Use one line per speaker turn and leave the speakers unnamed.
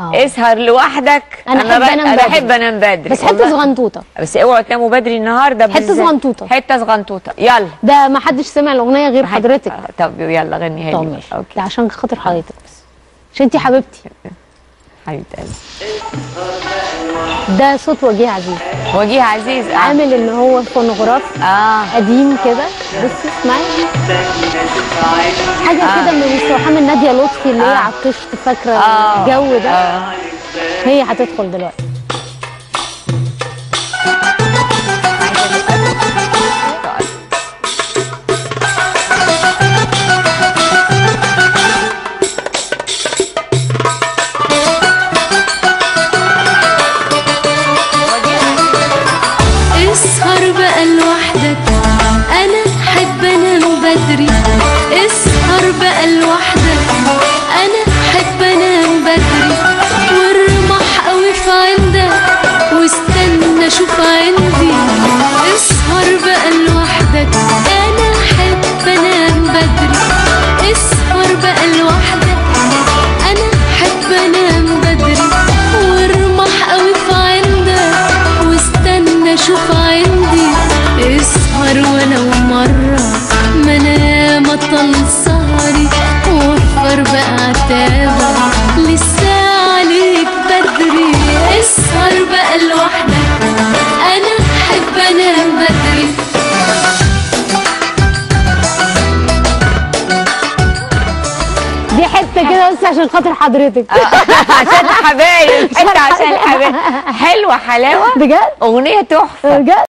آه.
اسهر لوحدك
أنا أحب
ب-
أنام
انا
بدري.
احب انام بدري
بس حته
والله.
صغنطوطه
بس اوعوا تناموا بدري النهارده
حتة
بالذات.
صغنطوطة.
حته صغنطوطه يلا
ده ما حدش سمع الاغنيه غير حضرتك
آه، طب يلا غنيها
طب
لي
ماشي
اوكي
ده عشان خاطر حضرتك بس عشان انتي حبيبتي
حبيبه قلبي
ده صوت وجيه عزيز
وجيه عزيز آه.
عامل ان هو فونوغراف
اه
قديم كده بصي اسمعي حاجه كده من مستوحاه ناديه لطفي اللي هي
آه.
عطشت فاكره
آه.
الجو ده
آه.
هي هتدخل دلوقتي
اسهر بقى لوحدك انا احب انام بدري اسهر بقى لوحدك انا احب انام بدري وارمح قوي في عندك واستنى اشوف عندي اسهر بقى لوحدك انا احب انام بدري اسهر بقى لوحدك انا احب انام بدري وارمح قوي في عندك واستنى اشوف عندي اسهر ولو مرة ما انام اطل سهري وفر بقى عتابة لسه عليك بدري اسهر بقى لوحدك انا احب انام بدري
دي حته كده بس عشان خاطر حضرتك
عشان الحبايب حته عشان الحبايب حلوه حلاوه
بجد
اغنيه تحفه
بجد